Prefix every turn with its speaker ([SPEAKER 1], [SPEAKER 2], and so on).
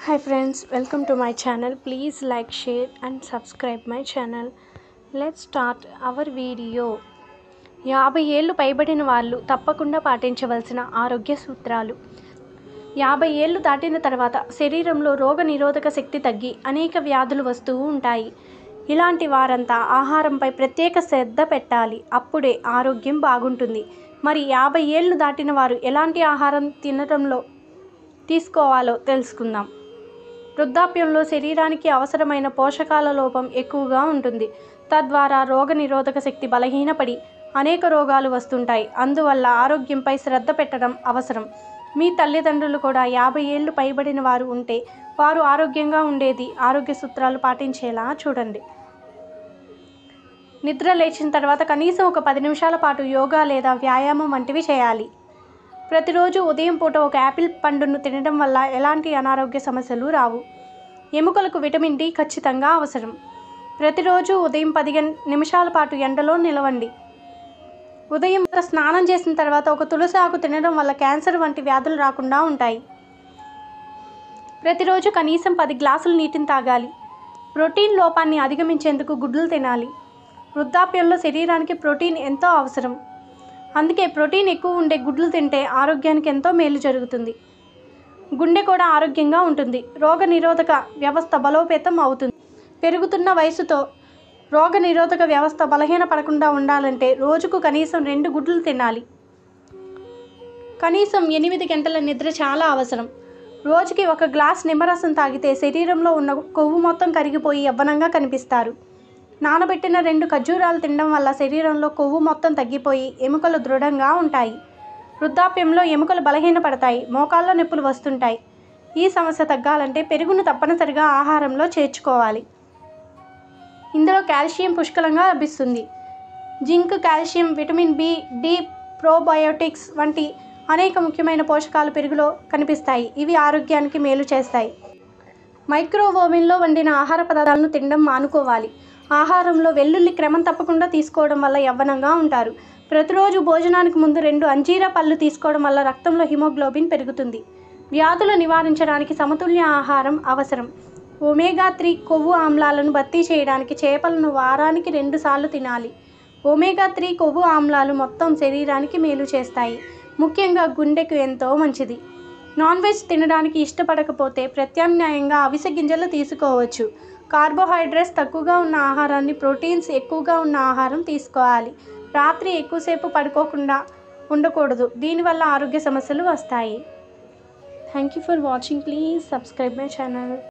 [SPEAKER 1] Hi friends, welcome to my channel. Please like, share and subscribe my channel. Let's start our video. యాభై ఏళ్ళు పైబడిన వాళ్ళు తప్పకుండా పాటించవలసిన ఆరోగ్య సూత్రాలు యాభై ఏళ్ళు దాటిన తర్వాత శరీరంలో రోగ నిరోధక శక్తి తగ్గి అనేక వ్యాధులు వస్తూ ఉంటాయి ఇలాంటి వారంతా ఆహారంపై ప్రత్యేక శ్రద్ధ పెట్టాలి అప్పుడే ఆరోగ్యం బాగుంటుంది మరి యాభై ఏళ్ళు దాటిన వారు ఎలాంటి ఆహారం తినడంలో తీసుకోవాలో తెలుసుకుందాం వృద్ధాప్యంలో శరీరానికి అవసరమైన పోషకాల లోపం ఎక్కువగా ఉంటుంది తద్వారా రోగ నిరోధక శక్తి బలహీనపడి అనేక రోగాలు వస్తుంటాయి అందువల్ల ఆరోగ్యంపై శ్రద్ధ పెట్టడం అవసరం మీ తల్లిదండ్రులు కూడా యాభై ఏళ్ళు పైబడిన వారు ఉంటే వారు ఆరోగ్యంగా ఉండేది ఆరోగ్య సూత్రాలు పాటించేలా చూడండి నిద్ర లేచిన తర్వాత కనీసం ఒక పది నిమిషాల పాటు యోగా లేదా వ్యాయామం వంటివి చేయాలి ప్రతిరోజు ఉదయం పూట ఒక యాపిల్ పండును తినడం వల్ల ఎలాంటి అనారోగ్య సమస్యలు రావు ఎముకలకు విటమిన్ డి ఖచ్చితంగా అవసరం ప్రతిరోజు ఉదయం పదిహేను నిమిషాల పాటు ఎండలో నిలవండి ఉదయం స్నానం చేసిన తర్వాత ఒక తులసి ఆకు తినడం వల్ల క్యాన్సర్ వంటి వ్యాధులు రాకుండా ఉంటాయి ప్రతిరోజు కనీసం పది గ్లాసులు నీటిని తాగాలి ప్రోటీన్ లోపాన్ని అధిగమించేందుకు గుడ్లు తినాలి వృద్ధాప్యంలో శరీరానికి ప్రోటీన్ ఎంతో అవసరం అందుకే ప్రోటీన్ ఎక్కువ ఉండే గుడ్లు తింటే ఆరోగ్యానికి ఎంతో మేలు జరుగుతుంది గుండె కూడా ఆరోగ్యంగా ఉంటుంది రోగ నిరోధక వ్యవస్థ బలోపేతం అవుతుంది పెరుగుతున్న వయసుతో రోగ నిరోధక వ్యవస్థ బలహీనపడకుండా ఉండాలంటే రోజుకు కనీసం రెండు గుడ్లు తినాలి కనీసం ఎనిమిది గంటల నిద్ర చాలా అవసరం రోజుకి ఒక గ్లాస్ నిమ్మరసం తాగితే శరీరంలో ఉన్న కొవ్వు మొత్తం కరిగిపోయి యవ్వనంగా కనిపిస్తారు నానబెట్టిన రెండు ఖర్జూరాలు తినడం వల్ల శరీరంలో కొవ్వు మొత్తం తగ్గిపోయి ఎముకలు దృఢంగా ఉంటాయి వృద్ధాప్యంలో ఎముకలు బలహీనపడతాయి మోకాళ్ళ నొప్పులు వస్తుంటాయి ఈ సమస్య తగ్గాలంటే పెరుగును తప్పనిసరిగా ఆహారంలో చేర్చుకోవాలి ఇందులో కాల్షియం పుష్కలంగా లభిస్తుంది zinc calcium vitamin B D probiotics వంటి అనేక ముఖ్యమైన పోషకాలు పెరుగులో కనిపిస్తాయి ఇవి ఆరోగ్యానికి మేలు చేస్తాయి మైక్రో ఓవెన్లో వండిన ఆహార పదార్థాలను తినడం మానుకోవాలి ఆహారంలో వెల్లుల్లి క్రమం తప్పకుండా తీసుకోవడం వల్ల యవ్వనంగా ఉంటారు ప్రతిరోజు భోజనానికి ముందు రెండు అంజీరా పళ్ళు తీసుకోవడం వల్ల రక్తంలో హిమోగ్లోబిన్ పెరుగుతుంది వ్యాధులు నివారించడానికి సమతుల్య ఆహారం అవసరం ఒమేగా త్రీ కొవ్వు ఆమ్లాలను భర్తీ చేయడానికి చేపలను వారానికి రెండుసార్లు తినాలి ఒమేగా త్రీ కొవ్వు ఆమ్లాలు మొత్తం శరీరానికి మేలు చేస్తాయి ముఖ్యంగా గుండెకు ఎంతో మంచిది నాన్ వెజ్ తినడానికి ఇష్టపడకపోతే ప్రత్యామ్నాయంగా అవిసె గింజలు తీసుకోవచ్చు కార్బోహైడ్రేట్స్ తక్కువగా ఉన్న ఆహారాన్ని ప్రోటీన్స్ ఎక్కువగా ఉన్న ఆహారం తీసుకోవాలి రాత్రి ఎక్కువసేపు పడుకోకుండా ఉండకూడదు దీనివల్ల ఆరోగ్య సమస్యలు వస్తాయి thank you for watching please subscribe my channel